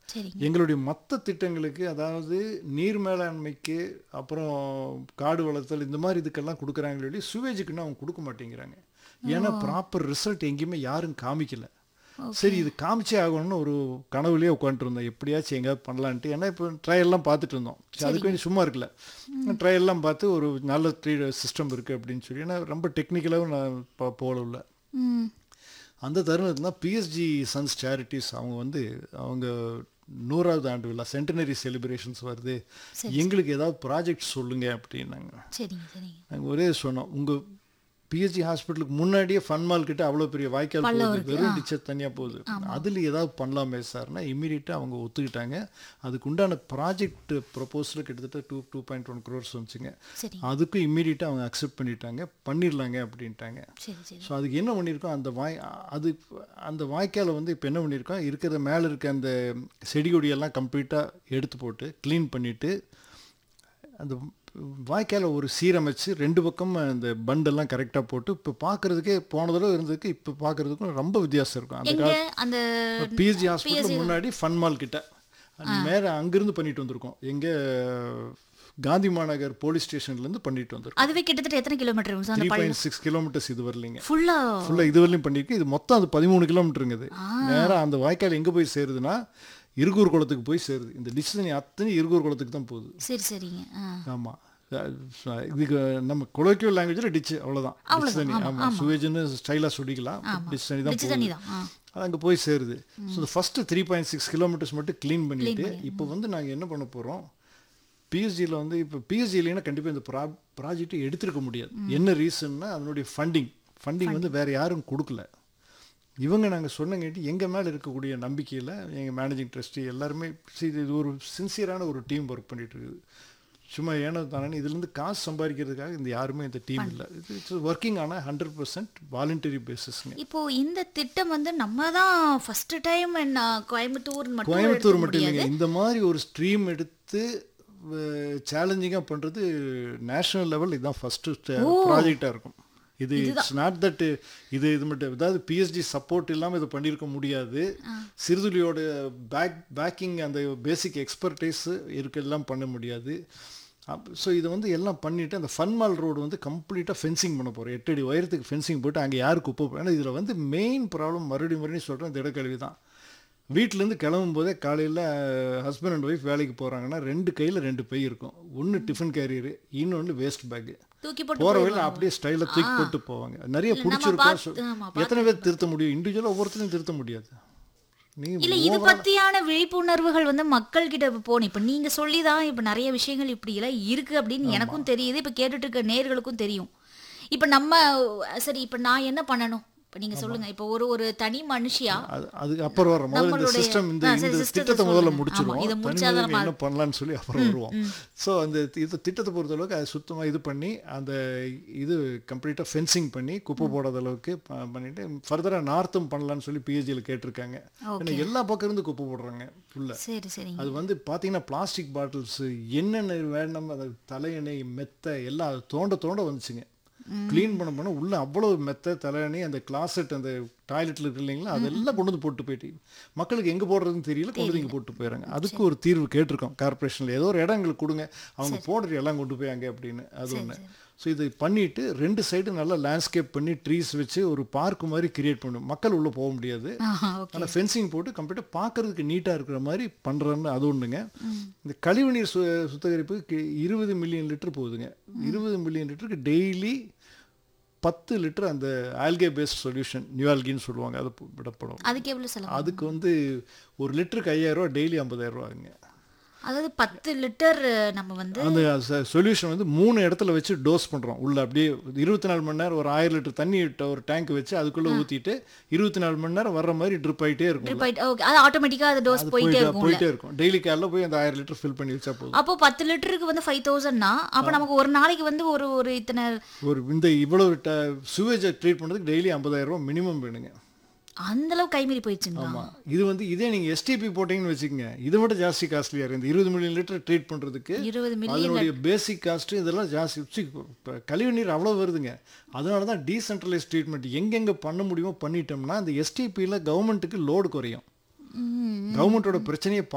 சரிங்க எங்களுடைய மற்ற திட்டங்களுக்கு அதாவது நீர் மேலாண்மைக்கு அப்புறம் காடு வளர்த்தல் இந்த மாதிரி இதுக்கெல்லாம் கொடுக்குறாங்களே சுவேஜுக்குன்னு அவங்க கொடுக்க மாட்டேங்கிறாங்க ஏன்னா ப்ராப்பர் ரிசல்ட் எங்கேயுமே யாரும் காமிக்கல சரி இது காமிச்சே ஆகணும்னு ஒரு கனவுலயே உட்காந்துருந்தோம் எப்படியாச்சும் எங்கேயாவது பண்ணலான்ட்டு ஏன்னா இப்போ ட்ரையல்லாம் பார்த்துட்டு இருந்தோம் சரி, அதுக்கு வேண்டி சும்மா இருக்கல ட்ரையல்லாம் பார்த்து ஒரு நல்ல ட்ரீ சிஸ்டம் இருக்குது அப்படின்னு சொல்லி ஏன்னா ரொம்ப டெக்னிக்கலாகவும் நான் போ- போகல உள்ள ம் அந்த தருணத்தில் தான் பிஎஸ்ஜி சன்ஸ் சேரிட்டிஸ் அவங்க வந்து அவங்க நூறாவது ஆண்டு விழா சென்டினரி செலிப்ரேஷன்ஸ் வருது எங்களுக்கு ஏதாவது ப்ராஜெக்ட் சொல்லுங்க அப்படின்னாங்க சரிங்க சரிங்க நாங்கள் ஒரே சொன்னோம் உங்கள் பிஎஸ்ஜி ஹாஸ்பிட்டலுக்கு முன்னாடியே ஃபன்மால் கிட்ட அவ்வளோ பெரிய வாய்க்கால் போகுது வெறும் டிச்சர் தனியாக போகுது அதில் ஏதாவது பண்ணலாமே சார்னா இம்மீடியட்டாக அவங்க ஒத்துக்கிட்டாங்க அதுக்கு உண்டான ப்ராஜெக்ட் ப்ரொபோசல் கிட்டத்தட்ட two two point one crores வந்துச்சுங்க சரி அதுக்கும் இம்மீடியட்டாக அவங்க அக்செப்ட் பண்ணிட்டாங்க பண்ணிடலாங்க அப்படின்ட்டாங்க சரி சரி ஸோ அதுக்கு என்ன பண்ணியிருக்கோம் அந்த வாய் அது அந்த வாய்க்காலை வந்து இப்போ என்ன பண்ணியிருக்கோம் இருக்கிற மேலே இருக்க அந்த செடி கொடியெல்லாம் கம்ப்ளீட்டாக எடுத்து போட்டு க்ளீன் பண்ணிவிட்டு அந்த வாய்க்காலை ஒரு சீரமைச்சு ரெண்டு பக்கம் அந்த பண்டெல்லாம் கரெக்டாக போட்டு இப்போ பார்க்குறதுக்கே போன தடவை இருந்ததுக்கு இப்போ பார்க்குறதுக்கும் ரொம்ப வித்தியாசம் இருக்கும் அந்த எங்க அந்த பிஎஸ்ஜி ஹாஸ்பிட்டல் முன்னாடி ஃபன்மால் கிட்ட மேலே அங்கேருந்து பண்ணிட்டு வந்திருக்கோம் எங்கே காந்தி மாநகர் போலீஸ் ஸ்டேஷன்லேருந்து பண்ணிட்டு வந்திருக்கோம் அதுவே கிட்டத்தட்ட எத்தனை கிலோமீட்டர் இருக்கும் சார் த்ரீ அந்த பள்ளி பாயிண்ட் சிக்ஸ் கிலோமீட்டர்ஸ் இது வரலைங்க ஃபுல்லா ஃபுல்லாக இது வரலையும் பண்ணியிருக்கு இது மொத்தம் அது பதிமூணு கிலோமீட்டருங்குது நேராக அந்த வாய்க்கால் எங்கே போய் சேருதுன்னா இருகூர் குளத்துக்கு போய் சேருது இந்த டிஷ் தண்ணி அத்தனை இருகூர் குளத்துக்கு தான் போகுது சரி சரிங்க ஆ ஆமாம் இதுக்கு நம்ம கொலோக்கியல் லாங்குவேஜில் டிச்சு அவ்வளோதான் டிச் தண்ணி ஆமாம் சுவேஜ்னு ஸ்டைலாக சொல்லிக்கலாம் டிச் தண்ணி தான் டிச்சு தண்ணி போகுது தான் ஆ அது அங்கே போய் சேருது so first three point six kilometres மட்டும் க்ளீன் பண்ணிட்டு இப்போ வந்து நாங்கள் என்ன பண்ண போகிறோம் பிஎஸ்ஜியில் வந்து இப்போ பிஎஸ்ஜிலேனா கண்டிப்பாக இந்த ப்ரா ப்ராஜெக்ட்டை எடுத்திருக்க முடியாது என்ன ரீசன்னா அதனுடைய ஃபண்டிங் ஃபண்டிங் வந்து வேறு யாரும் கொடுக்கல இவங்க நாங்கள் சொன்னங்காட்டி எங்கள் மேலே இருக்கக்கூடிய நம்பிக்கையில் எங்கள் மேனேஜிங் ட்ரஸ்டி எல்லாருமே see, இது ஒரு சின்சியரான ஒரு டீம் ஒர்க் பண்ணிட்டு இருக்குது சும்மா ஏனோ தானே இதுலேருந்து காசு சம்பாதிக்கிறதுக்காக இந்த யாருமே இந்த டீம் இல்லை இது இட்ஸ் ஒர்க்கிங் ஆனால் ஹண்ட்ரட் பர்சன்ட் வாலண்டரி பேசிஸ்ங்க இப்போ இந்த திட்டம் வந்து நம்ம தான் ஃபர்ஸ்ட் டைம் என்ன கோயம்புத்தூர் மட்டும் கோயம்புத்தூர் எடுத்துக்க மட்டும் முடியாது. இல்லைங்க இந்த மாதிரி ஒரு ஸ்ட்ரீம் எடுத்து சேலஞ்சிங்காக பண்ணுறது நேஷனல் லெவல் இதுதான் ஃபஸ்ட்டு ப்ராஜெக்டாக இருக்கும் இது இட்ஸ் நாட் தட் இது இது மட்டும் அதாவது பிஎஸ்டி சப்போர்ட் இல்லாமல் இது பண்ணியிருக்க முடியாது சிறுதுளியோட பேக் பேக்கிங் அந்த பேசிக் எக்ஸ்பர்டைஸ் இருக்கலாம் பண்ண முடியாது ஸோ இதை வந்து எல்லாம் பண்ணிவிட்டு அந்த ஃபன்மால் ரோடு வந்து கம்ப்ளீட்டாக ஃபென்சிங் பண்ண போகிறோம் எட்டு அடி உயரத்துக்கு ஃபென்சிங் போட்டு அங்கே யாரு குப்பை போ- ஏன்னா இதில் வந்து மெயின் ப்ராப்ளம் மறுபடியும் மறுபடியும் சொல்கிறேன் திடக்கழிவு தான் வீட்டிலேருந்து கிளம்பும் போதே காலையில் ஹஸ்பண்ட் அண்ட் ஒய்ஃப் வேலைக்கு போகிறாங்கன்னா ரெண்டு கையில் ரெண்டு பை இருக்கும் ஒன்று டிஃபன் கேரியரு இன்னொன்று வேஸ்ட் பேக்கு தூக்கி போட்டு போகிற வழியில் அப்படியே ஸ்டைலில் தூக்கி போட்டு போவாங்க நிறைய பிடிச்சிருக்கோம் சொ- ஆமா, எத்தனை பேர் திருத்த முடியும் இண்டிவிஜுவலாக ஒவ்வொருத்தரையும் திருத்த முடியாது இல்ல நீங்கள் இது பத்தியான விழிப்புணர்வுகள் வந்து மக்கள் கிட்ட இப்ப போகணும் இப்ப நீங்க சொல்லி தான் இப்ப நிறைய விஷயங்கள் இப்படி எல்லாம் இருக்கு அப்படின்னு எனக்கும் தெரியுது இப்ப கேட்டுட்டு இருக்க நேர்களுக்கும் தெரியும் இப்ப நம்ம சரி இப்ப நான் என்ன பண்ணணும் இப்ப நீங்க சொல்லுங்க இப்ப ஒரு ஒரு தனி மனுஷியா அது அதுக்கு அப்புறம் வர முதல்ல இந்த நம்மளுடைய- சிஸ்டம் இந்த ஆ, சரி, இந்த system-த்தை திட்டத்தை முதல்ல சொல்லுங்க. முடிச்சிருவோம் ஆமா, இதை தனி முடிச்சாதான் மனிதன் நம்ம என்ன பண்ணலாம்னு சொல்லி அப்புறம் வருவோம் ஸோ அந்த இது திட்டத்தை பொறுத்தளவுக்கு அது சுத்தமாக இது பண்ணி அந்த இது கம்ப்ளீட்டாக ஃபென்சிங் பண்ணி குப்பை போடாத அளவுக்கு ப- பண்ணிட்டு ஃபர்தராக நார்த்தும் பண்ணலாம்னு சொல்லி பிஹெச்சியில் கேட்டிருக்காங்க ஏன்னா எல்லா பக்கம் இருந்து குப்பை போடுறாங்க ஃபுல்லாக சரி சரிங்க அது வந்து பார்த்தீங்கன்னா பிளாஸ்டிக் பாட்டில்ஸ் என்னென்ன வேணும் அது தலையணை மெத்தை எல்லாம் அது தோண்ட தோண்ட வந்துச்சுங்க க்ளீன் பண்ண பண்ண உள்ள அவ்வளோ மெத்தை தலையணை அந்த கிளாசெட் அந்த டாய்லெட்டில் இருக்கு இல்லைங்களா அதெல்லாம் கொண்டு வந்து போட்டு போயிட்டு மக்களுக்கு எங்கே போடுறதுன்னு தெரியல கொண்டு வந்து இங்கே போட்டு போயிடுறாங்க அதுக்கு ஒரு தீர்வு கேட்டிருக்கோம் கார்ப்பரேஷனில் ஏதோ ஒரு இடம் எங்களுக்கு கொடுங்க அவங்க போடுற எல்லாம் கொண்டு போய் அங்கே அப்படின்னு அது ஒன்று ஸோ இது பண்ணிட்டு ரெண்டு சைடு நல்லா லேண்ட்ஸ்கேப் பண்ணி ட்ரீஸ் வச்சு ஒரு பார்க் மாதிரி கிரியேட் பண்ணும் மக்கள் உள்ளே போக முடியாது ஓகே ஆனால் ஃபென்சிங் போட்டு கம்ப்ளீட்டாக பார்க்கறதுக்கு நீட்டாக இருக்கிற மாதிரி பண்ணுறன்னு அது ஒன்றுங்க இந்த கழிவுநீர் சு சுத்திகரிப்புக்கு இருபது மில்லியன் லிட்டர் போகுதுங்க இருபது மில்லியன் லிட்டருக்கு டெய்லி பத்து லிட்டர் அந்த ஆல்கே பேஸ்ட் சொல்யூஷன் நியூஆல்கின்னு சொல்லுவாங்க அது பு- விடப்படும் அதுக்கு எவ்வளவு செலவு அதுக்கு வந்து ஒரு லிட்டருக்கு ஐயாயிரம் ரூபா டெய்லி ஐம்பதாயிரம் ரூபாங்க அதாவது பத்து லிட்டர் நம்ம வந்து அந்த சொல்யூஷன் வந்து மூணு இடத்துல வச்சு டோஸ் பண்ணுறோம் உள்ள அப்படியே இருபத்தி நாலு மணி நேரம் ஒரு ஆயிரம் லிட்டர் தண்ணி விட்ட ஒரு டேங்க் வச்சு அதுக்குள்ளே ஊற்றிட்டு இருபத்தி நாலு மணி நேரம் வர்ற மாதிரி ட்ரிப் ஆகிட்டே இருக்கும் ட்ரிப் ஆயிட்டு ஓகே அது ஆட்டோமேட்டிக்கா அது டோஸ் அது போயிட்டே போயிட்டே இருக்கும்ல போயிட்டே இருக்கும் டெய்லி காலைல போய் அந்த ஆயிரம் லிட்டர் ஃபில் பண்ணி வச்சா போதும் அப்போ பத்து லிட்டருக்கு வந்து ஃபைவ் தௌசண்ட்னா அப்போ நமக்கு ஒரு நாளைக்கு வந்து ஒரு ஒரு இத்தனை ஒரு இந்த இவ்வளவு சுவேஜை ட்ரீட் பண்ணுறதுக்கு டெய்லி ஐம்பதாயிரம் ரூபாய் மினிமம் வேணுங்க அந்த அளவு கைமீறி போயிடுச்சுங்களா ஆமாம் இது வந்து இதே நீங்கள் எஸ்டிபி போட்டிங்கன்னு வச்சுக்கோங்க இதை விட ஜாஸ்தி காஸ்ட்லியாக இருக்குது இந்த இருபது மில்லியன் லிட்டர் ட்ரீட் பண்ணுறதுக்கு இருபது மில்லியன் அதனுடைய பேசிக் காஸ்ட் இதெல்லாம் ஜாஸ்தி சி, இப்ப கழிவு நீர் அவ்வளோ வருதுங்க அதனால தான் டீசென்ட்ரலைஸ் ட்ரீட்மெண்ட் எங்கெங்கே பண்ண முடியுமோ பண்ணிட்டோம்னா அந்த எஸ்டிபியில் கவர்மெண்ட்டுக்கு லோடு குறையும் கவர்மெண்ட்டோட பிரச்சனையை